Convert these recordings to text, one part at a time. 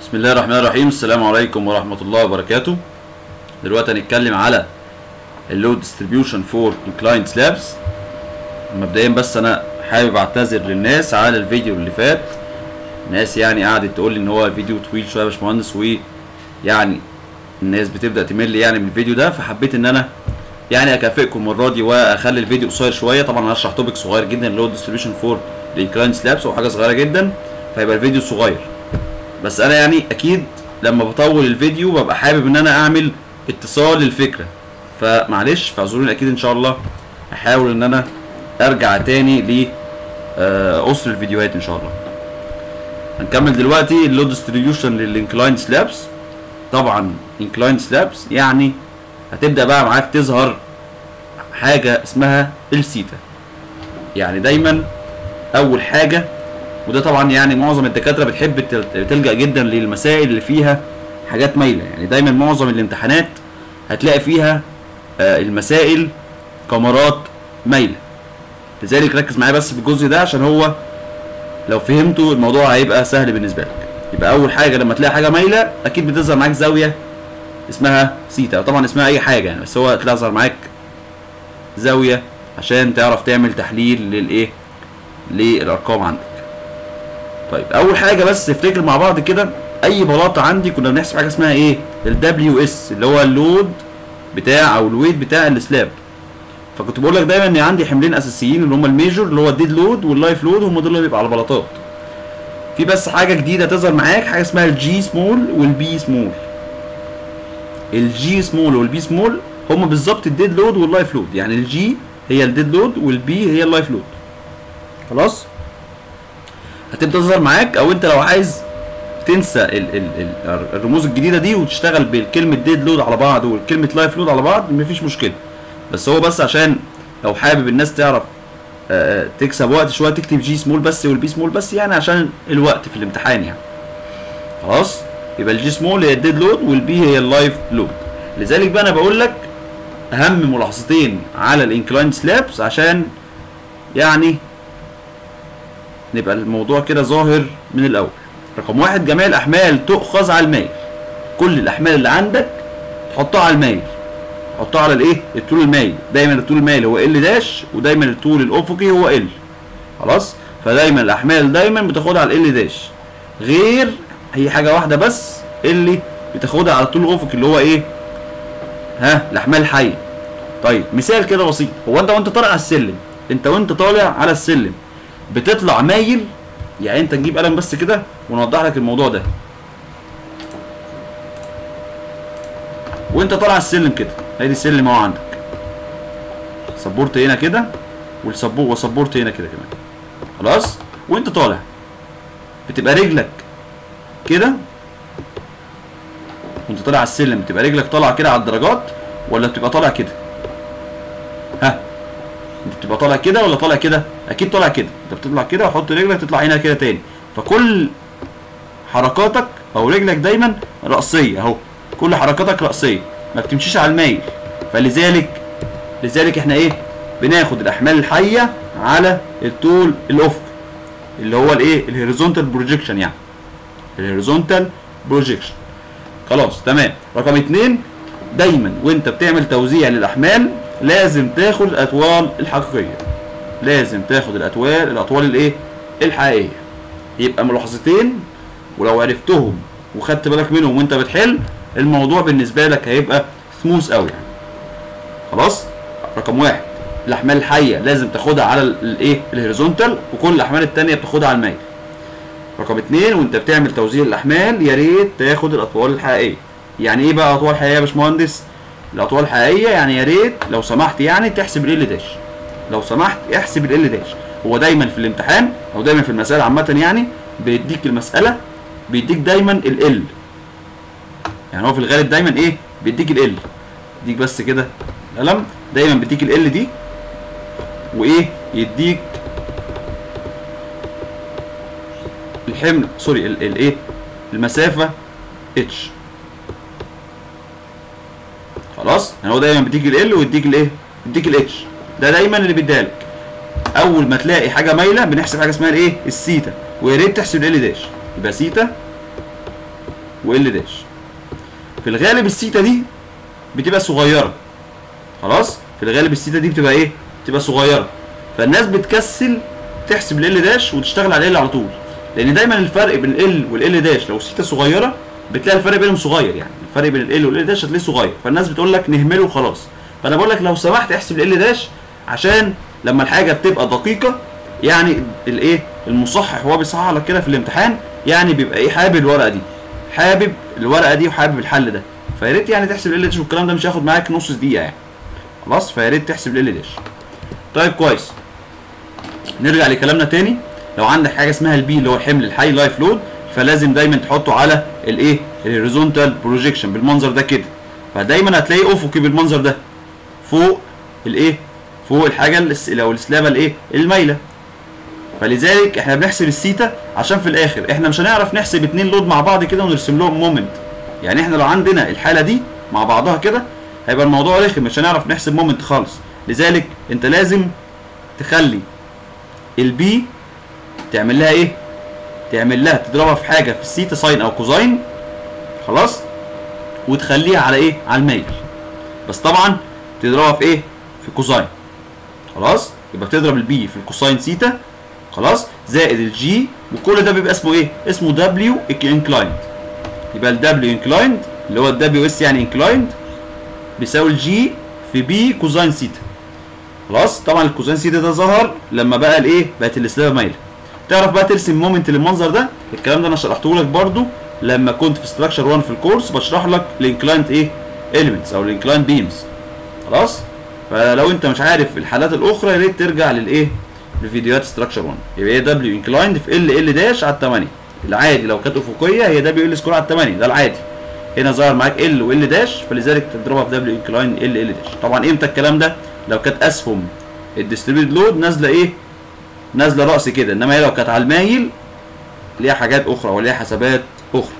بسم الله الرحمن الرحيم السلام عليكم ورحمة الله وبركاته دلوقتي هنتكلم على اللود ديستريبيوشن فور انكلايند سلابس مبدئيا بس انا حابب اعتذر للناس على الفيديو اللي فات ناس يعني قعدت تقول لي ان هو الفيديو طويل شويه يا باشمهندس ويعني الناس بتبدا تمل يعني من الفيديو ده فحبيت ان انا يعني اكافئكم المره دي واخلي الفيديو قصير شويه طبعا هشرح توبيك صغير جدا اللود ديستريبيوشن فور الانكلايند سلابس هو حاجه صغيره جدا فيبقى الفيديو صغير بس انا يعني اكيد لما بطول الفيديو ببقى حابب ان انا اعمل اتصال للفكره فمعلش فاعذروني اكيد ان شاء الله هحاول ان انا ارجع تاني ل آه، اسر الفيديوهات ان شاء الله هنكمل دلوقتي اللود ديستريبيوشن للانكلايند سلابس طبعا انكلايند سلابس يعني هتبدا بقى معاك تظهر حاجه اسمها السيتا يعني دايما اول حاجه وده طبعا يعني معظم الدكاتره بتحب تل- تلجا جدا للمسائل اللي فيها حاجات مايله يعني دايما معظم الامتحانات هتلاقي فيها آه، المسائل كاميرات مايله لذلك ركز معايا بس في الجزء ده عشان هو لو فهمته الموضوع هيبقى سهل بالنسبه لك يبقى اول حاجه لما تلاقي حاجه مايله اكيد بتظهر معاك زاويه اسمها سيتا طبعا اسمها اي حاجه يعني بس هو هتظهر معاك زاويه عشان تعرف تعمل تحليل للايه للارقام عندك طيب اول حاجه بس نفتكر مع بعض كده اي بلاطه عندي كنا بنحسب حاجه اسمها ايه الدبليو اس اللي هو اللود بتاع او الويت بتاع السلاب فكنت بقول لك دايما ان عندي حملين اساسيين اللي هم الميجور اللي هو الديد لود واللايف لود هم دول اللي بيبقوا على البلاطات في بس حاجه جديده تظهر معاك حاجه اسمها الجي سمول والبي سمول الجي سمول والبي سمول هم بالظبط الديد لود واللايف لود يعني الجي هي الديد لود والبي هي اللايف لود خلاص هتبدا تظهر معاك او انت لو عايز تنسى ال ال ال الرموز الجديده دي وتشتغل بالكلمه ديد لود على بعض والكلمه لايف لود على بعض مفيش مشكله بس هو بس عشان لو حابب الناس تعرف آه، تكسب وقت شويه تكتب جي سمول بس والبي سمول بس يعني عشان الوقت في الامتحان يعني خلاص يبقى الجي سمول هي الديد لود والبي هي اللايف لود لذلك بقى انا بقول لك اهم ملاحظتين على الانكلايند سلابس عشان يعني نبقى الموضوع كده ظاهر من الاول رقم واحد جميع الاحمال تؤخذ على المايل كل الاحمال اللي عندك تحطها على المايل حطها على الايه الطول المايل دايما الطول المايل هو ال داش ودايما الطول الافقي هو ال خلاص فدايما الاحمال دايما بتاخدها على ال داش غير هي حاجه واحده بس اللي بتاخدها على الطول الافقي اللي هو ايه ها الاحمال الحيه طيب مثال كده بسيط هو انت وانت طالع على السلم انت وانت طالع على السلم بتطلع مايل يعني انت تجيب قلم بس كده ونوضح لك الموضوع ده وانت طالع على السلم كده ادي السلم اهو عندك سبورت هنا كده والسبورت وسبورت هنا كده كمان خلاص وانت طالع بتبقى رجلك كده وانت طالع على السلم بتبقى رجلك طالعه كده على الدرجات ولا بتبقى طالع كده ها انت بتبقى طالع كده ولا طالع كده اكيد طالع كده انت بتطلع كده وحط رجلك تطلع هنا كده تاني فكل حركاتك او رجلك دايما رأسية اهو كل حركاتك رأسية ما بتمشيش على المايل فلذلك لذلك احنا ايه بناخد الاحمال الحية على الطول الافقي اللي هو الايه الهوريزونتال بروجيكشن يعني الهوريزونتال بروجيكشن خلاص تمام رقم اتنين دايما وانت بتعمل توزيع للاحمال لازم تاخد الاطوال الحقيقيه لازم تاخد الاطوال الاطوال الايه الحقيقيه يبقى ملاحظتين ولو عرفتهم وخدت بالك منهم وانت بتحل الموضوع بالنسبه لك هيبقى سموث قوي يعني خلاص رقم واحد الاحمال الحيه لازم تاخدها على ال- الايه الهوريزونتال وكل الاحمال التانية بتاخدها على المايل رقم اتنين وانت بتعمل توزيع الاحمال يا ريت تاخد الاطوال الحقيقيه يعني ايه بقى اطوال حقيقيه يا باشمهندس الاطوال الحقيقيه يعني يا ريت لو سمحت يعني تحسب ال داش لو سمحت احسب ال داش هو دايما في الامتحان او دايما في المساله عامه يعني بيديك المساله بيديك دايما ال يعني هو في الغالب دايما ايه بيديك ال يديك بس كده القلم دايما بيديك ال دي وايه يديك الحمل سوري ال- الايه المسافه اتش خلاص يعني هو دايما بيديك ال ويديك الايه يديك الاتش ده دايما اللي بيديها لك اول ما تلاقي حاجه مايله بنحسب حاجه اسمها الايه السيتا ويا ريت تحسب ال داش يبقى سيتا وال داش في الغالب السيتا دي بتبقى صغيره خلاص في الغالب السيتا دي بتبقى ايه بتبقى صغيره فالناس بتكسل تحسب ال داش وتشتغل على ال على طول لان دايما الفرق بين ال والال داش لو السيتا صغيره بتلاقي الفرق بينهم صغير يعني الفرق بين ال والال داش هتلاقيه صغير فالناس بتقول لك نهمله وخلاص فانا بقول لك لو سمحت احسب ال داش عشان لما الحاجه بتبقى دقيقه يعني الايه المصحح وهو بيصحح لك كده في الامتحان يعني بيبقى ايه حابب الورقه دي حابب الورقه دي وحابب الحل ده فيا ريت يعني تحسب ال داش والكلام ده مش هياخد معاك نص دقيقه يعني خلاص فيا ريت تحسب ال داش طيب كويس نرجع لكلامنا تاني لو عندك حاجه اسمها البي اللي هو الحمل الحي لايف لود فلازم دايما تحطه على الايه الهوريزونتال بروجيكشن بالمنظر ده كده فدايما هتلاقيه افقي بالمنظر ده فوق الايه فوق الحاجه الس- لو السلابه الايه المايله فلذلك احنا بنحسب السيتا عشان في الاخر احنا مش هنعرف نحسب اتنين لود مع بعض كده ونرسم لهم مومنت يعني احنا لو عندنا الحاله دي مع بعضها كده هيبقى الموضوع رخم مش هنعرف نحسب مومنت خالص لذلك انت لازم تخلي البي تعمل لها ايه تعمل لها تضربها في حاجه في السيتا ساين او كوزاين خلاص وتخليها على ايه على الميل بس طبعا تضربها في ايه في كوزاين خلاص يبقى تضرب البي في الكوساين سيتا خلاص زائد الجي وكل ده بيبقى اسمه ايه اسمه دبليو انكلايند يبقى الدبليو انكلايند اللي هو الدبليو اس يعني انكلايند بيساوي الجي في بي كوزاين سيتا خلاص طبعا الكوزاين سيتا ده ظهر لما بقى الايه بقت السلابه مايله تعرف بقى ترسم مومنت للمنظر ده الكلام ده انا شرحته لك برده لما كنت في ستراكشر 1 في الكورس بشرح لك الانكلايند ايه اليمنتس او الانكلايند بيمز خلاص فلو انت مش عارف الحالات الاخرى يا ريت ترجع للايه لفيديوهات ستراكشر 1 يبقى هي دبليو انكلايند في ال ال داش على 8 العادي لو كانت افقيه هي دبليو ال سكور على 8 ده العادي هنا ظهر معاك ال وال داش فلذلك تضربها في دبليو انكلاين ال ال داش طبعا امتى الكلام ده لو كانت اسهم الديستريبيوتد لود نازله ايه نازله راس كده انما هي لو كانت على المايل ليها حاجات اخرى وليها حسابات اخرى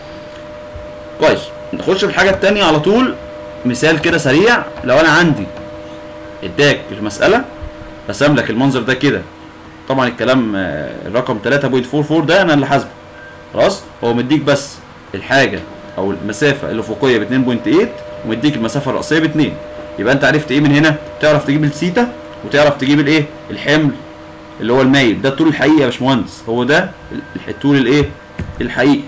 كويس نخش في الحاجه التانية على طول مثال كده سريع لو انا عندي اداك المساله رسم لك المنظر ده كده طبعا الكلام آه، الرقم 3.44 ده انا اللي حاسبه خلاص هو مديك بس الحاجه او المسافه الافقيه ب 2.8 ومديك المسافه الراسيه ب 2 يبقى انت عرفت ايه من هنا تعرف تجيب السيتا وتعرف تجيب الايه الحمل اللي هو المايل ده الطول الحقيقي يا باشمهندس هو ده الطول الايه الحقيقي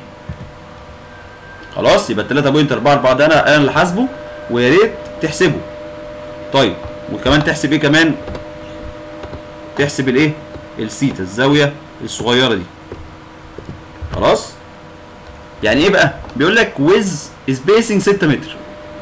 خلاص يبقى 3.44 ده انا انا اللي حاسبه ويا ريت تحسبه طيب وكمان تحسب ايه كمان تحسب الايه السيتا الزاويه الصغيره دي خلاص يعني ايه بقى بيقول لك ويز سبيسنج 6 متر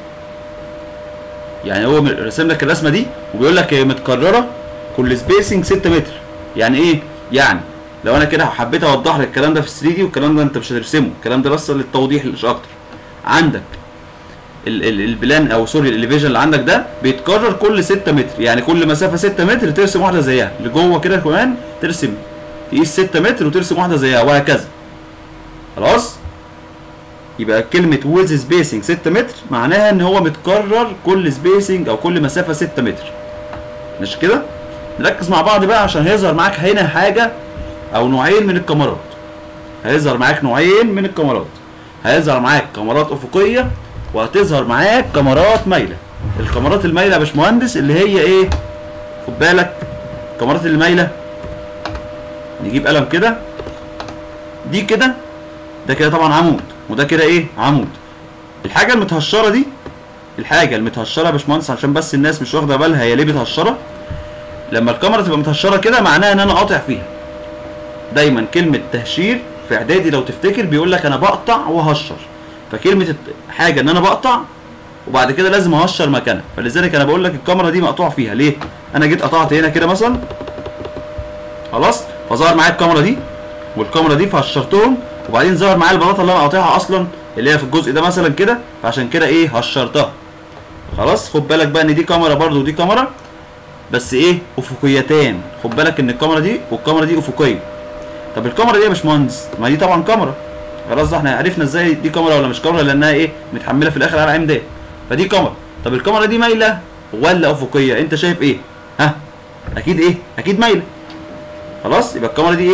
يعني هو رسم لك الرسمه دي وبيقول لك هي متكرره كل سبيسنج 6 متر يعني ايه يعني لو انا كده حبيت اوضح لك الكلام ده في 3 دي والكلام ده انت مش هترسمه الكلام ده بس للتوضيح مش اكتر عندك ال ال البلان او سوري الاليفيجن اللي عندك ده بيتكرر كل 6 متر يعني كل مسافه 6 متر ترسم واحده زيها لجوه كده كمان ترسم تقيس 6 متر وترسم واحده زيها وهكذا خلاص يبقى كلمة ويز سبيسنج 6 متر معناها ان هو متكرر كل سبيسنج او كل مسافة 6 متر مش كده؟ نركز مع بعض بقى عشان هيظهر معاك هنا حاجة او نوعين من الكاميرات هيظهر معاك نوعين من الكاميرات هيظهر معاك كاميرات افقية وهتظهر معاك كاميرات مايلة الكاميرات المايلة يا باشمهندس اللي هي ايه؟ خد بالك الكاميرات اللي مايلة نجيب قلم كده دي كده ده كده طبعا عمود وده كده ايه عمود الحاجه المتهشره دي الحاجه المتهشره يا باشمهندس عشان بس الناس مش واخده بالها هي ليه متهشره لما الكاميرا تبقى متهشره كده معناها ان انا قاطع فيها دايما كلمه تهشير في اعدادي لو تفتكر بيقول لك انا بقطع وهشر فكلمه الت- حاجه ان انا بقطع وبعد كده لازم اهشر مكانها فلذلك انا بقول لك الكاميرا دي مقطوع فيها ليه انا جيت قطعت هنا كده مثلا خلاص فظهر معايا الكاميرا دي والكاميرا دي فهشرتهم وبعدين ظهر معايا البلاطه اللي انا قاطعها اصلا اللي هي في الجزء ده مثلا كده فعشان كده ايه هشرتها خلاص خد بالك بقى ان دي كاميرا برضو ودي كاميرا بس ايه افقيتان خد بالك ان الكاميرا دي والكاميرا دي افقيه طب الكاميرا دي يا باشمهندس ما دي طبعا كاميرا خلاص ده احنا عرفنا ازاي دي كاميرا ولا مش كاميرا لانها ايه متحمله في الاخر على عمدان فدي كاميرا طب الكاميرا دي مايله ولا افقيه انت شايف ايه ها اكيد ايه اكيد مايله خلاص يبقى الكاميرا دي ايه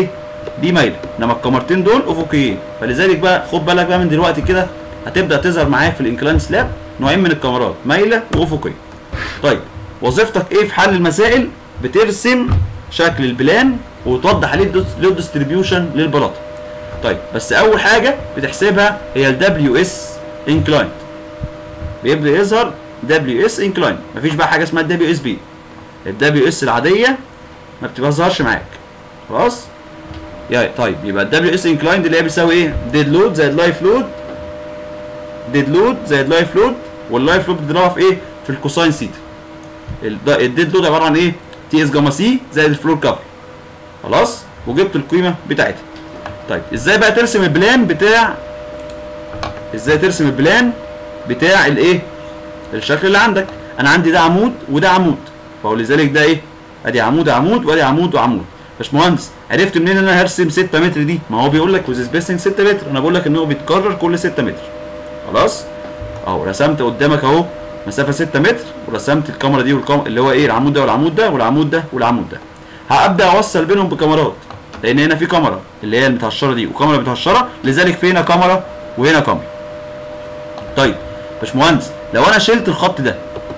دي مايله انما الكاميرتين دول افقيين فلذلك بقى خد بالك بقى من دلوقتي كده هتبدا تظهر معاك في الانكلاين سلاب نوعين من الكاميرات مايله وافقيه طيب وظيفتك ايه في حل المسائل بترسم شكل البلان وتوضح عليه اللود ديستريبيوشن للبلاطه طيب بس اول حاجه بتحسبها هي ال دبليو اس انكلاين بيبدا يظهر دبليو اس انكلاين مفيش بقى حاجه اسمها دبليو اس بي الدبليو اس العاديه ما بتظهرش معاك خلاص يعني طيب يبقى الدبليو اس انكلاين دي اللي هي بتساوي ايه ديد لود زائد لايف لود ديد لود زائد لايف لود واللايف لود بتضربها في ايه في الكوساين سيتا الديد لود عباره عن ايه تي اس جاما سي زائد الفلور كفر خلاص وجبت القيمه بتاعتها طيب ازاي بقى ترسم البلان بتاع ازاي ترسم البلان بتاع الايه الشكل اللي عندك انا عندي ده عمود وده عمود فهو لذلك ده ايه ادي عمود عمود وادي عمود وعمود باشمهندس عرفت منين ان انا هرسم 6 متر دي ما هو بيقول لك ويز سبيسنج 6 متر انا بقول لك ان هو بيتكرر كل 6 متر خلاص اهو رسمت قدامك اهو مسافه 6 متر ورسمت الكاميرا دي والكام... اللي هو ايه العمود ده والعمود ده والعمود ده والعمود ده هبدا اوصل بينهم بكاميرات لان هنا في كاميرا اللي هي المتهشره دي وكاميرا متهشره لذلك في هنا كاميرا وهنا كاميرا طيب باشمهندس لو انا شلت الخط ده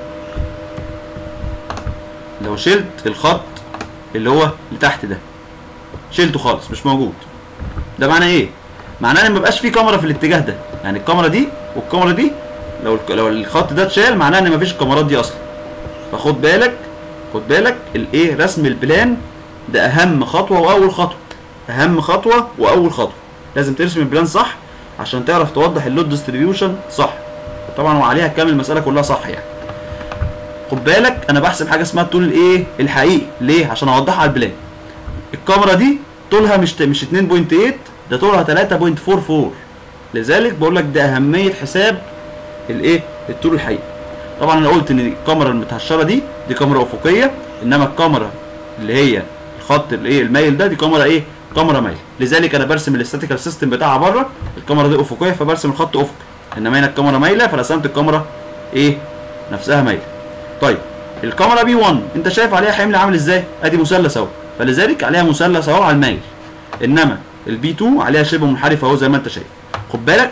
لو شلت الخط اللي هو اللي تحت ده شلته خالص مش موجود ده معناه ايه معناه ان ما بقاش في كاميرا في الاتجاه ده يعني الكاميرا دي والكاميرا دي لو لو الخط ده اتشال معناه ان مفيش الكاميرات دي اصلا فخد بالك خد بالك الايه رسم البلان ده اهم خطوه واول خطوه اهم خطوه واول خطوه لازم ترسم البلان صح عشان تعرف توضح اللود ديستريبيوشن صح طبعا وعليها كامل المساله كلها صح يعني خد بالك انا بحسب حاجه اسمها الطول الايه الحقيقي ليه عشان اوضحها على البلان الكاميرا دي طولها مش مش 2.8 ده طولها 3.44 لذلك بقول لك ده اهميه حساب الايه الطول الحقيقي طبعا انا قلت ان الكاميرا المتهشره دي دي كاميرا افقيه انما الكاميرا اللي هي الخط الايه المايل ده دي كاميرا ايه كاميرا مايل لذلك انا برسم الاستاتيكال سيستم بتاعها بره الكاميرا دي افقيه فبرسم الخط افقي انما هنا الكاميرا مايله فرسمت الكاميرا ايه نفسها مايله طيب الكاميرا بي 1 انت شايف عليها حمل عامل ازاي ادي مثلث اهو فلذلك عليها مثلث اهو على المايل انما البي 2 عليها شبه منحرف اهو زي ما انت شايف خد بالك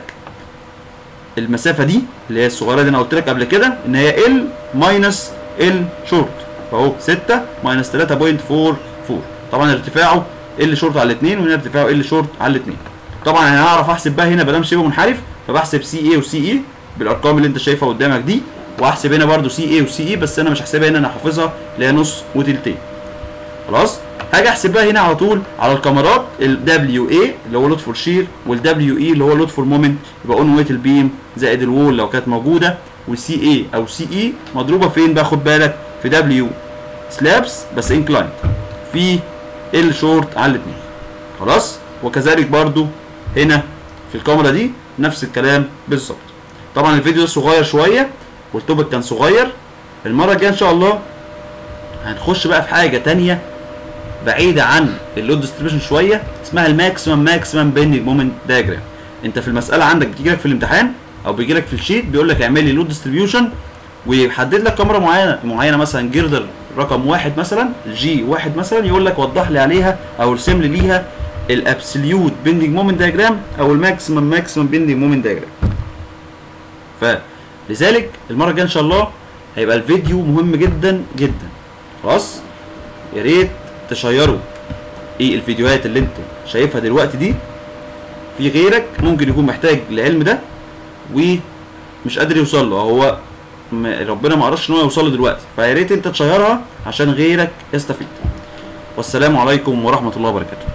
المسافه دي اللي هي الصغيره دي انا قلت لك قبل كده ان هي ال ماينس ال شورت فاهو 6 ماينس 3.44 طبعا ارتفاعه ال شورت على الاثنين وهنا ارتفاعه ال شورت على الاثنين طبعا انا هعرف احسب بقى هنا ما دام شبه منحرف فبحسب سي اي وسي اي بالارقام اللي انت شايفها قدامك دي واحسب هنا برده سي اي وسي اي بس انا مش هحسبها هنا انا حافظها اللي هي نص وتلتين خلاص هاجي احسبها هنا على طول على الكاميرات ال دبليو اي اللي هو لود فور شير وال دبليو اي اللي هو لود فور مومنت يبقى اون ويت البيم زائد الوول لو كانت موجوده والسي اي او سي اي مضروبه فين بقى خد بالك في دبليو سلابس بس انكلايند في ال شورت على الاثنين خلاص وكذلك برضو هنا في الكاميرا دي نفس الكلام بالظبط طبعا الفيديو ده صغير شويه والتوبك كان صغير المره الجايه ان شاء الله هنخش بقى في حاجه تانية بعيده عن اللود ديستريبيوشن شويه اسمها الماكسيمم ماكسيمم بيندنج مومنت دايجرام انت في المساله عندك بتيجي لك في الامتحان او بيجي لك في الشيت بيقول لك اعمل لي لود ديستريبيوشن ويحدد لك كاميرا معينه معينه مثلا جيردر رقم واحد مثلا جي واحد مثلا يقول لك وضح لي عليها او ارسم لي ليها الابسوليوت بيندنج مومنت دايجرام او الماكسيمم ماكسيمم بيندنج مومنت دايجرام فلذلك المره الجايه ان شاء الله هيبقى الفيديو مهم جدا جدا خلاص يا ريت تشيروا ايه الفيديوهات اللي انت شايفها دلوقتي دي في غيرك ممكن يكون محتاج العلم ده ومش قادر يوصل له هو ربنا ما قررش ان هو يوصل له دلوقتي فيا ريت انت تشيرها عشان غيرك يستفيد والسلام عليكم ورحمه الله وبركاته